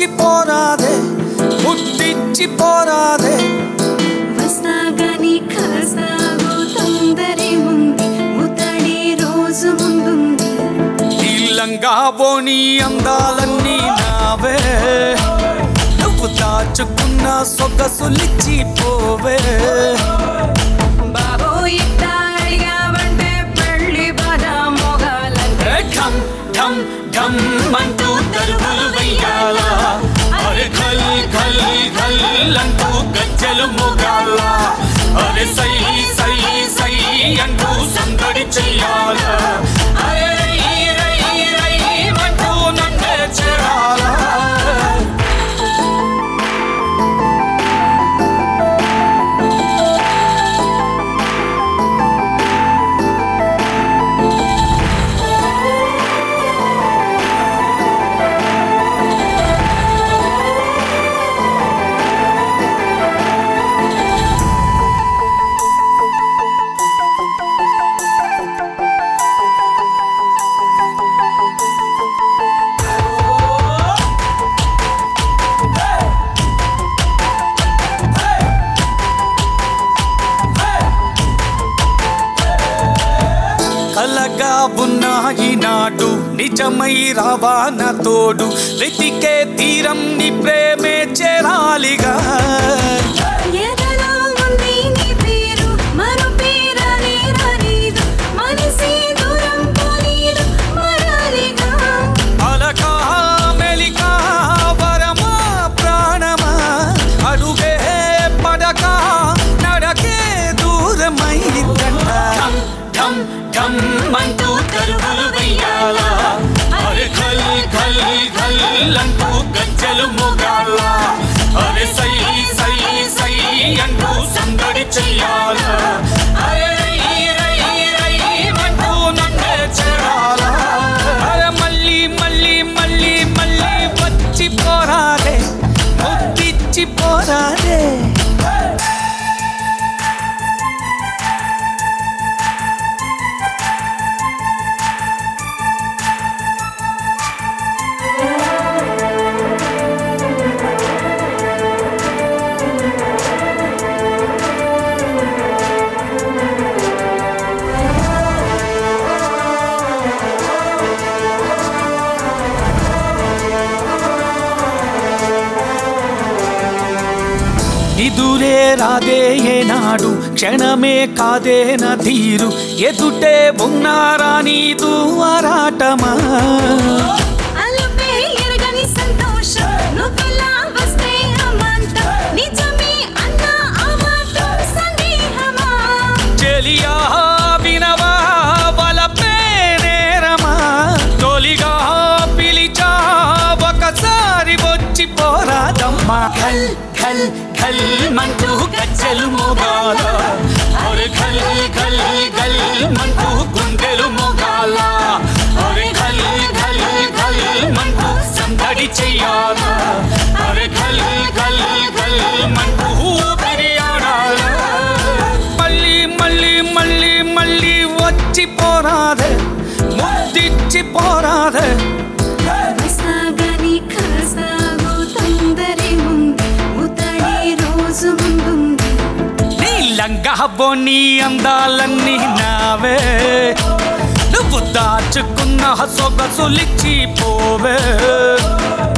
పోరాదే ముద్దిచ్చి పోరాదే వస్తాగని కలసాగు తొందరే ఉంది ముతడి రోజు ముందుంది నీలంగా పోనీ అందాలన్నీ నావే నువ్వు దాచుకున్న సొగసులిచ్చి పోవే బాబో ఇట్టా అడిగావంటే పెళ్లి పద మొగాలంటే ఢమ్ ఢమ్ ఢమ్ అంటూ తరువులు వెయ్యాలా అరే ఖల్ ఖల్ ఖల్ అంటూ గజ్జలు మోగాల అరే సై సై సై అంటూ సందడి చెయ్యాలా అరే రై రై రై అంటూ నన్నే చేరాలా కలగా ఉన్న ఈనాడు నిజమై రావా నా తోడు వెతికే తీరం నీ ప్రేమే చేరాలిగా ఎదలో ఉంది నీ పేరు మరో పేరని రానీదు మనసే దూరం పోనీదు మరాలిగా అలకా మెలికా వరమా ప్రాణమా అడుగే పడక నడకే దూరమైందంట ఢమ్ ఢమ్ అంటూ తరువులు వెయ్యాలా అరే ఖల్ ఖల్ ఖల్ అంటూ గజ్జలు మోగాల అరే సై సై సై అంటూ సందడి చెయ్యాలా అరే రై రై రై అంటూ నన్నే చేరాలా అరే మళ్ళీ మళ్ళీ మళ్ళీ మళ్ళీ వచ్చి పోరాడే ముద్దిచ్చి పోరాడే నిదురే రాదే ఏనాడు క్షణమే కాదే నా తీరు ఎదుటే ఉన్నారా నీదు ఆరాటమా అలుపే ఎరగని సంతోషం నువ్వెలా వస్తే అమాంతం నిజమే అన్న ఆ మాత్రం సందేహమా చెలియా వినవా వలపే నేరమా తొలిగా పిలిచా ఒకసారి వచ్చి పోరాదమ్మా ఖల్ ఖల్ ఖల్ మంటూ గజ్జలు మోగాల అరే ఖల్ ఖల్ ఖల్ మంటూ గుండెలు మోగాల అరే ఖల్ ఖల్ ఖల్ మంటూ సందడి చెయ్యాల అరే ఖల్ ఖల్ ఖల్ మంటూ ఊపిరి ఆడాల మళ్ళీ మళ్ళీ మళ్ళీ మళ్ళీ వచ్చి పోరాదే ముద్దిచ్చి పోరాదే వస్తాగని కలసాగు తొందరే ఉంది ముతడి రోజు ముందుంది నీలంగా బోని అందాలన్నీ నావే నువ్వు దాచుకున్న సొగసులిచ్చి పోవే